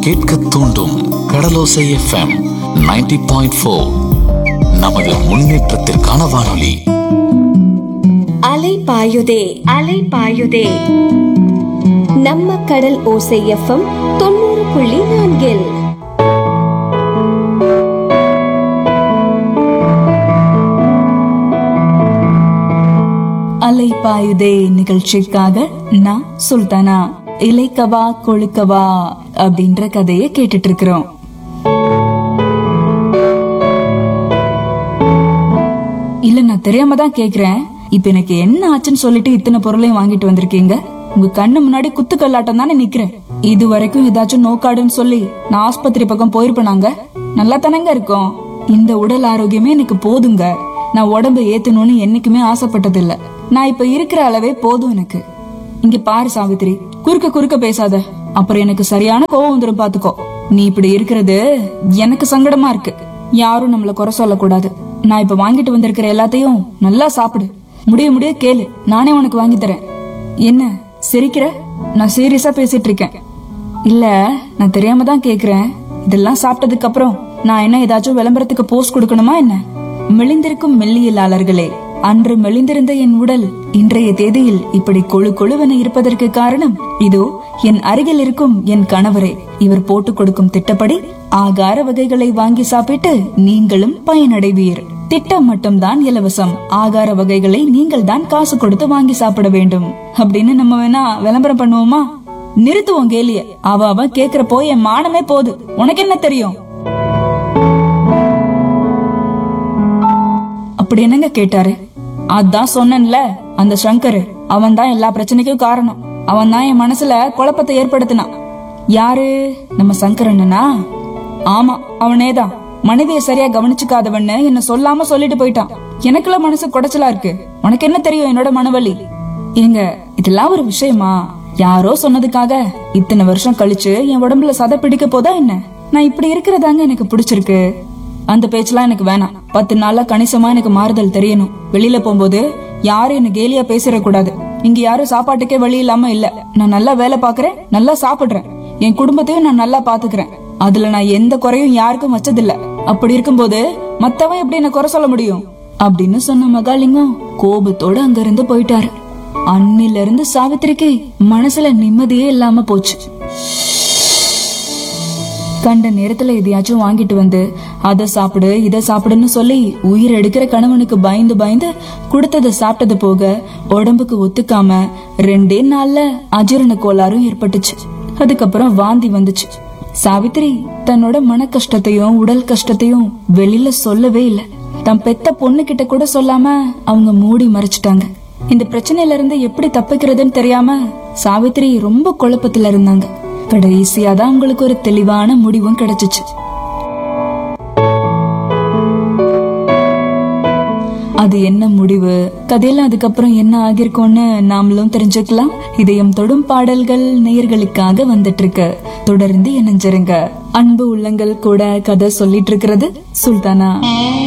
கேட்க தூண்டும் கடலோசை FM 90.4 point four நமது முன்னேற்றத்திற்கான வானொலி அலை பாயுதே அலை பாயுதே நம்ம கடல் ஓசை எஃப்எம் தொண்ணூறு புள்ளி நான்கில் அலை பாயுதே நிகழ்ச்சிக்காக நான் சுல்தானா இலைக்கவா கொழுக்கவா அப்படின்ற கதையை கேட்டுட்டு இருக்கிறோம் இல்ல நான் தெரியாம தான் கேக்குறேன் இப்ப எனக்கு என்ன ஆச்சுன்னு சொல்லிட்டு இத்தனை பொருளையும் வாங்கிட்டு வந்திருக்கீங்க உங்க கண்ணு முன்னாடி குத்து கல்லாட்டம் தானே நிக்கிறேன் இது வரைக்கும் ஏதாச்சும் நோக்காடுன்னு சொல்லி நான் ஆஸ்பத்திரி பக்கம் போயிருப்பேனாங்க நல்லா தானங்க இருக்கும் இந்த உடல் ஆரோக்கியமே எனக்கு போதுங்க நான் உடம்பு ஏத்தணும்னு என்னைக்குமே ஆசைப்பட்டது இல்ல நான் இப்ப இருக்கிற அளவே போதும் எனக்கு இங்க பாரு சாவித்திரி குறுக்க குறுக்க பேசாத அப்புறம் எனக்கு சரியான கோவம் வந்துரும் பாத்துக்கோ நீ இப்படி இருக்கிறது எனக்கு சங்கடமா இருக்கு யாரும் நம்மள குறை சொல்லக்கூடாது நான் இப்ப வாங்கிட்டு வந்திருக்கிற எல்லாத்தையும் நல்லா சாப்பிடு முடிய முடிய கேளு நானே உனக்கு வாங்கி தரேன் என்ன சிரிக்கிற நான் சீரியஸா பேசிட்டு இருக்கேன் இல்ல நான் தெரியாம தான் கேக்குறேன் இதெல்லாம் சாப்பிட்டதுக்கு அப்புறம் நான் என்ன ஏதாச்சும் விளம்பரத்துக்கு போஸ்ட் கொடுக்கணுமா என்ன மெலிந்திருக்கும் மெல்லியலாளர்களே அன்று மெலிந்திருந்த என் உடல் இன்றைய தேதியில் இப்படி கொழு கொழுவென இருப்பதற்கு காரணம் இதோ என் அருகில் இருக்கும் என் கணவரே இவர் போட்டுக் கொடுக்கும் திட்டப்படி ஆகார வகைகளை வாங்கி சாப்பிட்டு நீங்களும் பயனடைவீர் திட்டம் மட்டும்தான் இலவசம் ஆகார வகைகளை நீங்கள் தான் காசு கொடுத்து வாங்கி சாப்பிட வேண்டும் அப்படின்னு நம்ம வேணா விளம்பரம் பண்ணுவோமா நிறுத்துவோம் கேலிய அவ அவ கேக்குறப்போ என் மானமே போகுது உனக்கு என்ன தெரியும் அப்படி என்னங்க கேட்டாரு அதான் சொன்னேன்ல அந்த சங்கர் அவன் தான் எல்லா பிரச்சனைக்கும் காரணம் அவன் தான் என் மனசுல குழப்பத்தை ஏற்படுத்தினான் யாரு நம்ம சங்கர் அண்ணனா ஆமா அவனேதான் மனைவிய சரியா கவனிச்சுக்காதவன்னு என்ன சொல்லாம சொல்லிட்டு போயிட்டான் எனக்குள்ள மனசு குடைச்சலா இருக்கு உனக்கு என்ன தெரியும் என்னோட மனவலி ஏங்க இதெல்லாம் ஒரு விஷயமா யாரோ சொன்னதுக்காக இத்தனை வருஷம் கழிச்சு என் உடம்புல சதை பிடிக்க போதா என்ன நான் இப்படி இருக்கிறதாங்க எனக்கு பிடிச்சிருக்கு அந்த பேச்செல்லாம் எனக்கு வேணாம் பத்து நாள்ல கணிசமா எனக்கு மாறுதல் தெரியணும் வெளியில போகும்போது யாரும் என்ன கேலியா பேசிடக்கூடாது இங்க யாரும் சாப்பாட்டுக்கே வழி இல்லாம இல்ல நான் நல்லா வேலை பாக்குறேன் நல்லா சாப்பிடுறேன் என் குடும்பத்தையும் நான் நல்லா பாத்துக்கிறேன் அதுல நான் எந்த குறையும் யாருக்கும் வச்சதில்ல அப்படி இருக்கும்போது மத்தவன் எப்படி என்ன குறை சொல்ல முடியும் அப்படின்னு சொன்ன மகாலிங்கம் கோபத்தோட அங்க இருந்து போயிட்டாரு அன்னில இருந்து சாவித்திரிக்கு மனசுல நிம்மதியே இல்லாம போச்சு கண்ட நேரத்துல எதையாச்சும் வாங்கிட்டு வந்து அத சாப்பிடு இத சாப்பிடுன்னு சொல்லி உயிர் எடுக்கிற கணவனுக்கு பயந்து பயந்து கொடுத்தத சாப்பிட்டது போக உடம்புக்கு ஒத்துக்காம ரெண்டே நாள்ல அஜீரண கோளாறும் ஏற்பட்டுச்சு அதுக்கப்புறம் வாந்தி வந்துச்சு சாவித்திரி தன்னோட மன கஷ்டத்தையும் உடல் கஷ்டத்தையும் வெளியில சொல்லவே இல்ல தன் பெத்த பொண்ணு கிட்ட கூட சொல்லாம அவங்க மூடி மறைச்சிட்டாங்க இந்த பிரச்சனையில இருந்து எப்படி தப்பிக்கிறதுன்னு தெரியாம சாவித்திரி ரொம்ப குழப்பத்துல இருந்தாங்க கடைசியா தான் உங்களுக்கு ஒரு தெளிவான முடிவும் கிடைச்சிச்சு அது என்ன முடிவு கதையில அதுக்கப்புறம் என்ன ஆகிருக்கும்னு நாமளும் தெரிஞ்சுக்கலாம் இதயம் தொடும் பாடல்கள் நேயர்களுக்காக வந்துட்டு இருக்கு தொடர்ந்து இணைஞ்சிருங்க அன்பு உள்ளங்கள் கூட கதை சொல்லிட்டு இருக்கிறது சுல்தானா